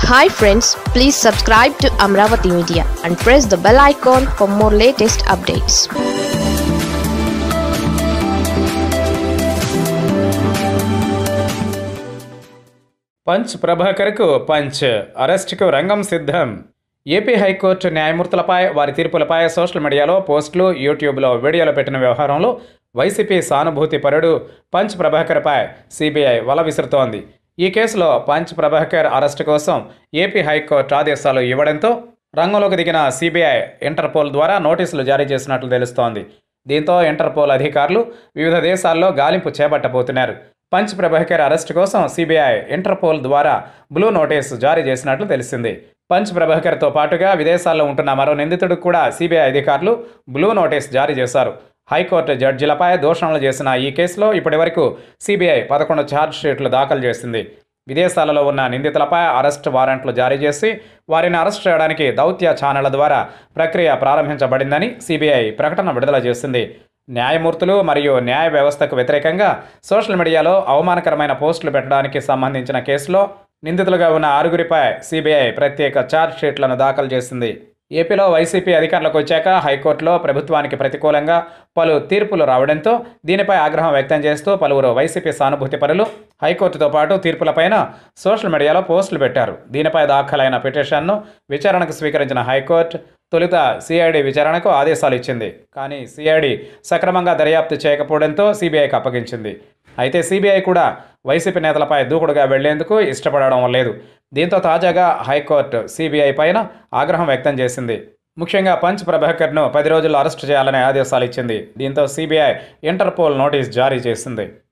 hi friends please subscribe to Amaravati media and press the bell icon for more latest updates punch ప్రభాకర్కు punch అరెస్టుకు రంగం సిద్ధం AP high court న్యాయమూర్తులపై వారి తీర్పులపై social మీడియాలో పోస్టులు యూట్యూబ్లో వీడియోలు పెట్టిన వ్యవహారంలో వైసీపీ సానుభూతి పరుడు పంచ్ ప్రభాకర్పై సిబిఐ వల విసురుతోంది ఈ కేసులో పంచ్ ప్రభాకర్ అరెస్టు కోసం ఏపీ హైకోర్టు ఆదేశాలు ఇవ్వడంతో రంగంలోకి దిగిన సిబిఐ ఇంటర్పోల్ ద్వారా నోటీసులు జారీ చేసినట్లు తెలుస్తోంది దీంతో ఇంటర్పోల్ అధికారులు వివిధ దేశాల్లో గాలింపు చేపట్టబోతున్నారు పంచ్ ప్రభాకర్ అరెస్టు కోసం సిబిఐ ఇంటర్పోల్ ద్వారా బ్లూ నోటీస్ జారీ చేసినట్లు తెలిసింది పంచ్ ప్రభాకర్తో పాటుగా విదేశాల్లో ఉంటున్న మరో నిందితుడికి కూడా సిబిఐ అధికారులు బ్లూ నోటీస్ జారీ చేశారు హైకోర్టు జడ్జిలపై దూషణలు చేసిన ఈ కేసులో ఇప్పటివరకు సిబిఐ పదకొండు ఛార్జ్షీట్లు దాఖలు చేసింది విదేశాలలో ఉన్న నిందితులపై అరెస్ట్ వారెంట్లు జారీ చేసి వారిని అరెస్ట్ చేయడానికి దౌత్య ఛానళ్ల ద్వారా ప్రక్రియ ప్రారంభించబడిందని సిబిఐ ప్రకటన విడుదల చేసింది న్యాయమూర్తులు మరియు న్యాయ వ్యవస్థకు వ్యతిరేకంగా సోషల్ మీడియాలో అవమానకరమైన పోస్టులు పెట్టడానికి సంబంధించిన కేసులో నిందితులుగా ఉన్న ఆరుగురిపై సిబిఐ ప్రత్యేక ఛార్జ్ షీట్లను దాఖలు చేసింది ఏపీలో వైసీపీ అధికారులకు వచ్చాక హైకోర్టులో ప్రభుత్వానికి ప్రతికూలంగా పలు తీర్పులు రావడంతో దీనిపై ఆగ్రహం వ్యక్తం చేస్తూ పలువురు వైసీపీ సానుభూతి పరులు హైకోర్టుతో పాటు తీర్పులపైన సోషల్ మీడియాలో పోస్టులు పెట్టారు దీనిపై దాఖలైన పిటిషన్ను విచారణకు స్వీకరించిన హైకోర్టు తొలుత సిఐడి విచారణకు ఆదేశాలు ఇచ్చింది కానీ సిఐడి సక్రమంగా దర్యాప్తు చేయకపోవడంతో సిబిఐకి అప్పగించింది అయితే సిబిఐ కూడా వైసీపీ నేతలపై దూకుడుగా వెళ్లేందుకు ఇష్టపడడం లేదు దీంతో తాజాగా హైకోర్టు సిబిఐ పైన ఆగ్రహం వ్యక్తం చేసింది ముఖ్యంగా పంచ్ ప్రభాకర్ను పది రోజుల్లో అరెస్టు చేయాలనే ఆదేశాలు ఇచ్చింది దీంతో సిబిఐ ఇంటర్పోల్ నోటీస్ జారీ చేసింది